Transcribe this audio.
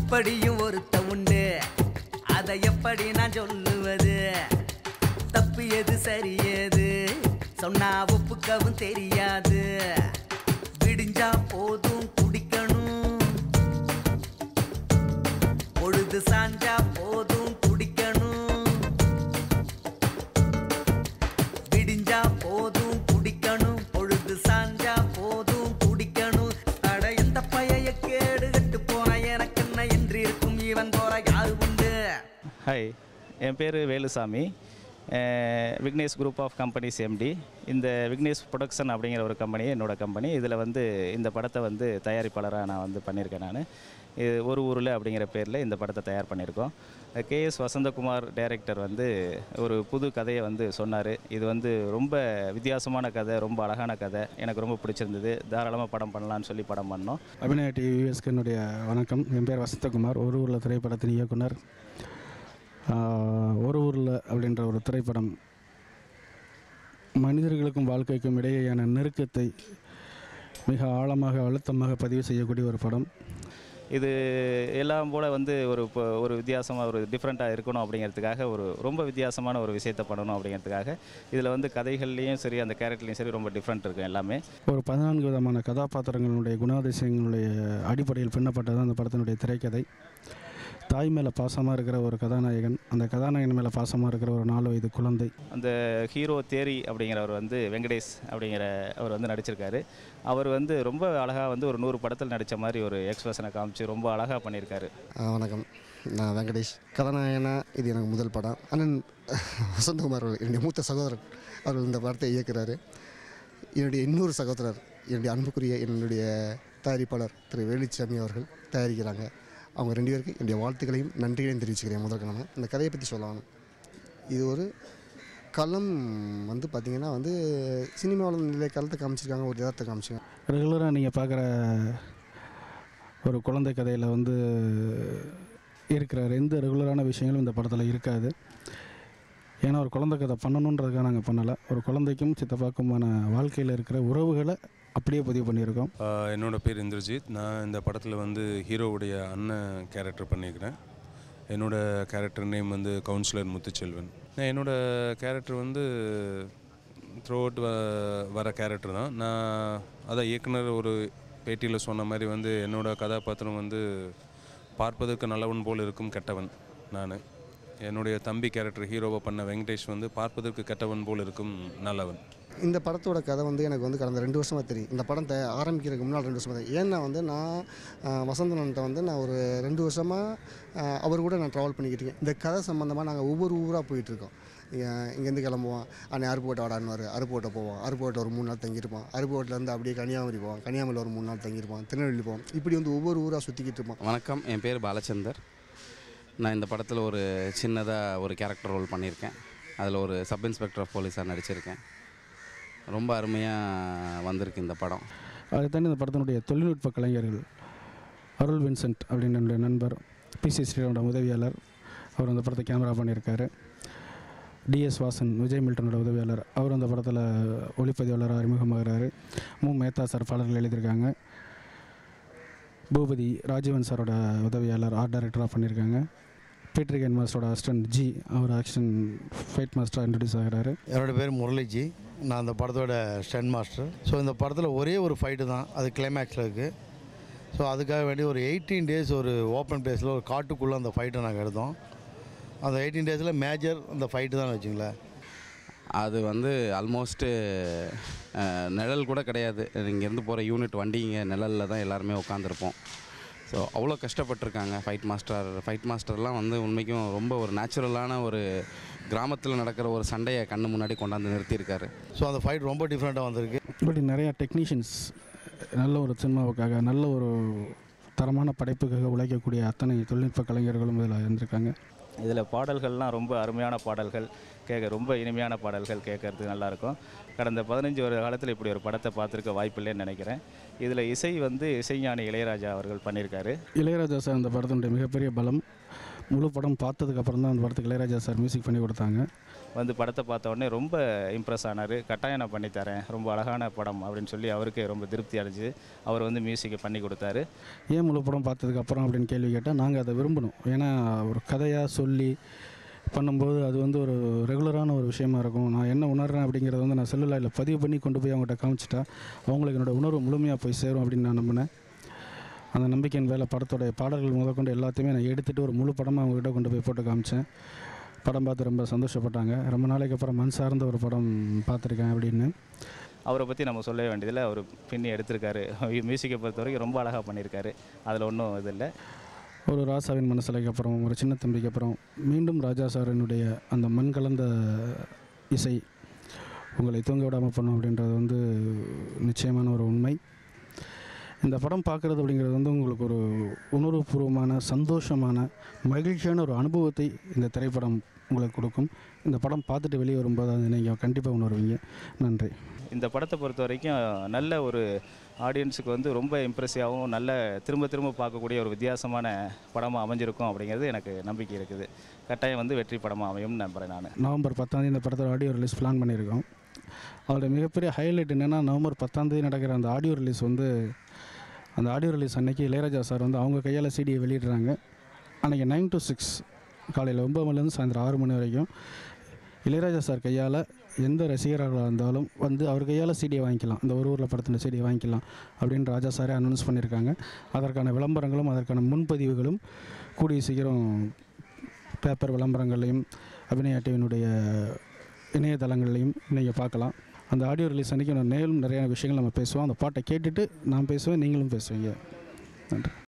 அப்படியும் ஒருத்த உண்டு அதை எப்படி நான் சொல்லுவது தப்பு எது சரி எது சொன்னா ஒப்புக்கவும் தெரியாது விடிஞ்சா போதும் குடிக்கணும் பொழுது சாஞ்சா போதும் குடிக்கணும் விடிஞ்சா போதும் குடிக்கணும் பொழுது சாஞ்சா போதும் குடிக்கணும் அட எந்த பைய கேடு கட்டு போன எனக்கு என்ன என்று இருக்கும் இவன் போற யாரு உண்டு ஹாய் என் பேர் வேலுசாமி அஹ் Vignesh group of companies MD இந்த விக்னேஷ் ப்ரொடக்ஷன் அப்படிங்கிற ஒரு கம்பெனி என்னோட கம்பெனி இதில் வந்து இந்த படத்தை வந்து தயாரிப்பாளராக நான் வந்து பண்ணியிருக்கேன் நான் இது ஒரு ஊரில் அப்படிங்கிற பேரில் இந்த படத்தை தயார் பண்ணியிருக்கோம் கேஎஸ் வசந்தகுமார் டைரக்டர் வந்து ஒரு புது கதையை வந்து சொன்னார் இது வந்து ரொம்ப வித்தியாசமான கதை ரொம்ப அழகான கதை எனக்கு ரொம்ப பிடிச்சிருந்தது தாராளமாக படம் பண்ணலான்னு சொல்லி படம் பண்ணோம் அபிநய டிவி வியூஎஸ்க்கு என்னுடைய வணக்கம் என் பேர் வசந்தகுமார் ஒரு ஊரில் திரைப்படத்தின் இயக்குனர் ஆஹ், ஒரு ஊரில் அப்படின்ற ஒரு திரைப்படம் மனிதர்களுக்கும் வாழ்க்கைக்கும் இடையேயான நெருக்கத்தை மிக ஆழமாக அழுத்தமாக பதிவு செய்யக்கூடிய ஒரு படம் இது எல்லாம் போல் வந்து ஒரு இப்போ ஒரு வித்தியாசமாக ஒரு டிஃப்ரெண்ட்டாக இருக்கணும் அப்படிங்கிறதுக்காக ஒரு ரொம்ப வித்தியாசமான ஒரு விஷயத்தை பண்ணணும் அப்படிங்கிறதுக்காக இதில் வந்து கதைகள்லேயும் சரி அந்த கேரக்டர்லேயும் சரி ரொம்ப டிஃப்ரெண்ட் இருக்கும் எல்லாமே ஒரு பதினான்கு விதமான கதாபாத்திரங்களுடைய குணாதிசயங்களுடைய அடிப்படையில் பின்னப்பட்டது அந்த படத்தினுடைய திரைக்கதை தாய் மேலே பாசமாக இருக்கிற ஒரு கதாநாயகன் அந்த கதாநாயகன் மேலே பாசமாக இருக்கிற ஒரு நாலு வயது குழந்தை அந்த ஹீரோ தேரி அப்படிங்கிறவர் வந்து வெங்கடேஷ் அப்படிங்கிற அவர் வந்து நடிச்சிருக்காரு அவர் வந்து ரொம்ப அழகாக வந்து ஒரு நூறு படத்தில் நடித்த மாதிரி ஒரு எக்ஸ்பிரஷனை காமிச்சு ரொம்ப அழகாக பண்ணியிருக்காரு ஆ, வணக்கம் நான் வெங்கடேஷ் கதாநாயகனா இது எனக்கு முதல் படம் அண்ணன் வசந்தகுமார் அவர்கள் என்னுடைய மூத்த சகோதரர் அவர் இந்த படத்தை இயக்குறாரு என்னுடைய இன்னொரு சகோதரர் என்னுடைய அன்புக்குரிய என்னுடைய தயாரிப்பாளர் திரு வேலுச்சாமி அவர்கள் தயாரிக்கிறாங்க அவங்க ரெண்டு பேருக்கு என்னுடைய வாழ்த்துக்களையும் நன்றிகளையும் தெரிவிச்சுக்கிறேன் முதல் கிழமை இந்த கதையை பற்றி சொல்லணும் இது ஒரு களம் வந்து பார்த்திங்கன்னா வந்து சினிமாவில் நிலைய காலத்தை காமிச்சிருக்காங்க ஒரு யதார்த்தத்தை காமிச்சிருக்காங்க ரெகுலராக நீங்கள் பார்க்குற ஒரு குழந்தை கதையில் வந்து இருக்கிற எந்த ரெகுலரான விஷயங்களும் இந்த படத்தில் இருக்காது ஏன்னா ஒரு குழந்தை கதை பண்ணணுன்றதுக்காக நாங்கள் பண்ணலை ஒரு குழந்தைக்கும் சித்தப்பாக்குமான வாழ்க்கையில் இருக்கிற உறவுகளை அப்படியே பதிவு பண்ணியிருக்கோம் ஆஹ் என்னோட பேர் இந்திரஜித் நான் இந்த படத்தில் வந்து ஹீரோவுடைய அண்ணன் கேரக்டர் பண்ணியிருக்கிறேன் என்னோட கேரக்டர் நேம் வந்து கவுன்சிலர் முத்துச்செல்வன் நான் என்னோட கேரக்டர் வந்து த்ரூ அவுட் வர கேரக்டர் தான் நான் அதான் இயக்குனர் ஒரு பேட்டியில் சொன்ன மாதிரி வந்து என்னோட கதாபாத்திரம் வந்து பார்ப்பதற்கு நல்லவன் போல் இருக்கும் கெட்டவன் நான் என்னுடைய தம்பி கேரக்டர் ஹீரோவை பண்ண வெங்கடேஷ் வந்து பார்ப்பதற்கு கெட்டவன் போல் இருக்கும் நல்லவன் இந்த படத்தோட கதை வந்து எனக்கு வந்து கடந்த ரெண்டு வருஷமாக தெரியும் இந்த படம் த ஆரம்பிக்கிறதுக்கு முன்னால் ரெண்டு வருஷமாக தெரியும் ஏன்னா வந்து நான் ஆஹ், வசந்தனன்ட்ட வந்து நான் ஒரு ரெண்டு வருஷமாக அவர் கூட நான் ட்ராவல் பண்ணிக்கிட்டு இருக்கேன் இந்த கதை சம்மந்தமாக நாங்கள் ஒவ்வொரு ஊராக போயிட்டுருக்கோம் இங்கேருந்து கிளம்புவோம் அன்னை அருப்புக்கோட்டை வாடான்னுவார் அருப்புக்கோட்டை போவோம் அருப்புக்கோட்டை ஒரு மூணு நாள் தங்கியிருப்போம் அருப்புக்கோட்டிலேருந்து அப்படியே கன்னியாகுமரி போவோம் கன்னியாகுமரியில் ஒரு மூணு நாள் தங்கியிருப்போம் திருநெல்வேலி போவோம் இப்படி வந்து ஒவ்வொரு ஊராக சுற்றிக்கிட்டு இருப்போம் வணக்கம் என் பேர் பாலச்சந்தர் நான் இந்த படத்தில் ஒரு சின்னதாக ஒரு கேரக்டர் ரோல் பண்ணியிருக்கேன் அதில் ஒரு சப் இன்ஸ்பெக்டர் ஆஃப் போலீஸாக நடிச்சிருக்கேன் ரொம்ப அருமையாக வந்திருக்கு இந்த படம் அதை தாண்டி இந்த படத்தினுடைய தொழில்நுட்ப கலைஞர்கள் அருள் வின்சென்ட் அப்படின்னு என்னுடைய நண்பர் பிசி ஸ்ரீராமோட உதவியாளர் அவர் அந்த படத்தை கேமரா பண்ணியிருக்காரு டிஎஸ் வாசன் விஜய் மில்டனோட உதவியாளர் அவர் அந்த படத்தில் ஒளிப்பதிவாளராக அறிமுகமாகிறாரு மு மேத்தா சார் பாடல்கள் எழுதியிருக்காங்க பூபதி ராஜீவன் சாரோட உதவியாளர் ஆர்ட் டைரக்டராக பண்ணியிருக்காங்க பீட்ரிகன் மாஸ்டரோட அசிஸ்டன்ட் ஜி அவர் ஆக்ஷன் ஃபைட் மாஸ்டராக இன்ட்ரடியூஸ் ஆகிறாரு என்னோட பேர் முரளிஜி நான் அந்த படத்தோட ஸ்டன் மாஸ்டர் ஸோ இந்த படத்தில் ஒரே ஒரு ஃபைட்டு தான் அது கிளைமேக்ஸில் இருக்குது ஸோ அதுக்காக வேண்டி ஒரு எயிட்டீன் டேஸ் ஒரு ஓப்பன் பிளேஸில் ஒரு காட்டுக்குள்ளே அந்த ஃபைட்டை நாங்கள் எடுத்தோம் அந்த எயிட்டீன் டேஸில் மேஜர் அந்த ஃபைட்டு தான் வச்சுங்களேன் அது வந்து ஆல்மோஸ்ட்டு நிழல் கூட கிடையாது இங்கேருந்து போகிற யூனிட் வண்டிங்க நிழலில் தான் எல்லாருமே உட்காந்துருப்போம் ஸோ அவ்வளோ கஷ்டப்பட்டிருக்காங்க ஃபைட் மாஸ்டர் ஃபைட் மாஸ்டர்லாம் வந்து உண்மைக்கும் ரொம்ப ஒரு நேச்சுரலான ஒரு கிராமத்தில் நடக்கிற ஒரு சண்டையை கண்ணு முன்னாடி கொண்டாந்து நிறுத்தியிருக்காரு ஸோ அந்த ஃபைட் ரொம்ப டிஃப்ரெண்ட்டாக வந்திருக்கு இப்படி நிறையா டெக்னீஷியன்ஸ் நல்ல ஒரு சினிமாவுக்காக நல்ல ஒரு தரமான படைப்புக்காக உழைக்கக்கூடிய அத்தனை தொழில்நுட்ப கலைஞர்களும் இதில் இருந்திருக்காங்க இதில் பாடல்கள்லாம் ரொம்ப அருமையான பாடல்கள் கேட்க ரொம்ப இனிமையான பாடல்கள் கேட்கறதுக்கு நல்லாயிருக்கும் கடந்த பதினஞ்சு வருட காலத்தில் இப்படி ஒரு படத்தை பார்த்துருக்க வாய்ப்பில்லைன்னு நினைக்கிறேன் இதில் இசை வந்து இசைஞானி இளையராஜா அவர்கள் பண்ணியிருக்காரு இளையராஜா சார் அந்த படத்தினுடைய மிகப்பெரிய பலம் முழு படம் பார்த்ததுக்கப்புறம் தான் அந்த படத்துக்கு இளையராஜா சார் மியூசிக் பண்ணி கொடுத்தாங்க வந்து படத்தை பார்த்த உடனே ரொம்ப இம்ப்ரெஸ் ஆனார் கட்டாயம் நான் பண்ணித்தரேன் ரொம்ப அழகான படம் அப்படின்னு சொல்லி அவருக்கு ரொம்ப திருப்தி அடைஞ்சு அவர் வந்து மியூசிக்கை பண்ணி கொடுத்தாரு ஏன் முழு படம் பார்த்ததுக்கப்புறம் அப்படின்னு கேள்வி கேட்டால் நாங்கள் அதை விரும்பணும் ஏன்னா ஒரு கதையாக சொல்லி பண்ணும்போது அது வந்து ஒரு ரெகுலரான ஒரு விஷயமா இருக்கும் நான் என்ன உணர்றேன் அப்படிங்கிறத வந்து நான் செல்லுலாயில் பதிவு பண்ணி கொண்டு போய் அவங்ககிட்ட காமிச்சிட்டா அவங்களுக்கு என்னோட உணர்வு முழுமையாக போய் சேரும் அப்படின்னு நான் நம்பினேன் அந்த நம்பிக்கையின் வேலை படத்தோடைய பாடல்கள் முதற்கொண்டு எல்லாத்தையுமே நான் எடுத்துகிட்டு ஒரு முழு படமாக அவங்ககிட்ட கொண்டு போய் போட்டு காமிச்சேன் படம் பார்த்து ரொம்ப சந்தோஷப்பட்டாங்க ரொம்ப நாளைக்கு அப்புறம் மண் சார்ந்த ஒரு படம் பார்த்துருக்கேன் அப்படின்னு அவரை பற்றி நம்ம சொல்ல வேண்டியதில்லை அவர் பின்னி எடுத்திருக்காரு மியூசிக்கை பொறுத்த வரைக்கும் ரொம்ப அழகாக பண்ணியிருக்காரு அதில் ஒன்றும் இது இல்லை ஒரு ராசாவின் மனசிலைக்கு அப்புறம் ஒரு சின்ன தம்பிக்கு அப்புறம் மீண்டும் ராஜா சாரனுடைய அந்த மண் கலந்த இசை உங்களை தூங்க விடாமல் பண்ணும் அப்படின்றது வந்து நிச்சயமான ஒரு உண்மை இந்த படம் பார்க்குறது அப்படிங்கிறது வந்து உங்களுக்கு ஒரு உணர்வுபூர்வமான சந்தோஷமான மகிழ்ச்சியான ஒரு அனுபவத்தை இந்த திரைப்படம் உங்களுக்கு கொடுக்கும் இந்த படம் பார்த்துட்டு வெளியே வரும்போது அதை நீங்கள் கண்டிப்பாக உணர்வீங்க நன்றி இந்த படத்தை பொறுத்த வரைக்கும் நல்ல ஒரு ஆடியன்ஸுக்கு வந்து ரொம்ப இம்ப்ரெசிவாகவும் நல்ல திரும்ப திரும்ப பார்க்கக்கூடிய ஒரு வித்தியாசமான படமாக அமைஞ்சிருக்கும் அப்படிங்கிறது எனக்கு நம்பிக்கை இருக்குது கட்டாயம் வந்து வெற்றி படமாக அமையும்னு நம்புகிறேன் நான் நவம்பர் பத்தாந்தேதி இந்த படத்தோட ஆடியோ ரிலீஸ் பிளான் பண்ணியிருக்கோம் அதோட மிகப்பெரிய ஹைலைட் என்னென்னா நவம்பர் பத்தாந்தேதி நடக்கிற அந்த ஆடியோ ரிலீஸ் வந்து அந்த ஆடியோ ரிலீஸ் அன்னைக்கு இளையராஜா சார் வந்து அவங்க கையால் சிடியை வெளியிடுறாங்க அன்றைக்கி நைன் டு சிக்ஸ் காலையில் ஒம்பது மணிலேருந்து சாயந்தரம் ஆறு மணி வரைக்கும் இளையராஜா சார் கையால் எந்த ரசிகர்களாக இருந்தாலும் வந்து அவர் கையால் சிடியை வாங்கிக்கலாம் இந்த ஒரு ஊரில் படத்தின சிடியை வாங்கிக்கலாம் அப்படின்னு ராஜா சாரே அனௌன்ஸ் பண்ணியிருக்காங்க அதற்கான விளம்பரங்களும் அதற்கான முன்பதிவுகளும் கூடிய சீக்கிரம் பேப்பர் விளம்பரங்களையும் அபிநயா டிவியினுடைய இணையதளங்கள்லையும் நீங்கள் பார்க்கலாம் அந்த ஆடியோ ரிலீஸ் அன்றைக்கி நான் மேலும் நிறைய விஷயங்கள் நம்ம பேசுவோம் அந்த பாட்டை கேட்டுட்டு நான் பேசுவேன் நீங்களும் பேசுவீங்க நன்றி